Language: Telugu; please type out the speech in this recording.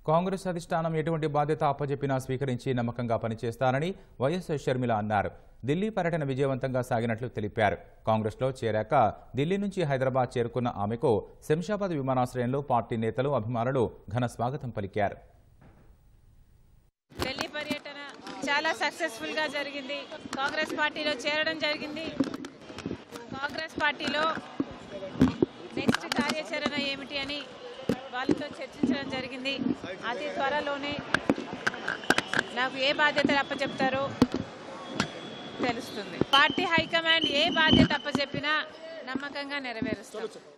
కాంగ్రెస్ అధిష్టానం ఎటువంటి బాధ్యత అప్పజెప్పినా స్వీకరించి నమ్మకంగా పనిచేస్తానని వైఎస్ షర్మిల అన్నారు ఢిల్లీ పర్యటన విజయవంతంగా సాగినట్లు తెలిపారు కాంగ్రెస్లో చేరాక ఢిల్లీ నుంచి హైదరాబాద్ చేరుకున్న ఆమెకు శంషాబాద్ విమానాశ్రయంలో పార్టీ నేతలు అభిమానులు ఘన స్వాగతం పలికారు ఢిల్లీ పర్యటన చాలా సక్సెస్ఫుల్ గా జరిగింది కాంగ్రెస్ పార్టీలో చేరడం జరిగింది కాంగ్రెస్ పార్టీలో నెక్స్ట్ కార్యాచరణ ఏమిటి అని వాళ్ళతో చర్చించడం జరిగింది అతి త్వరలోనే నాకు ఏ బాధ్యతలు అప్పచెప్తారో తెలుస్తుంది పార్టీ హైకమాండ్ ఏ బాధ్యత అప్పచెప్పినా నమ్మకంగా నెరవేరుస్తాం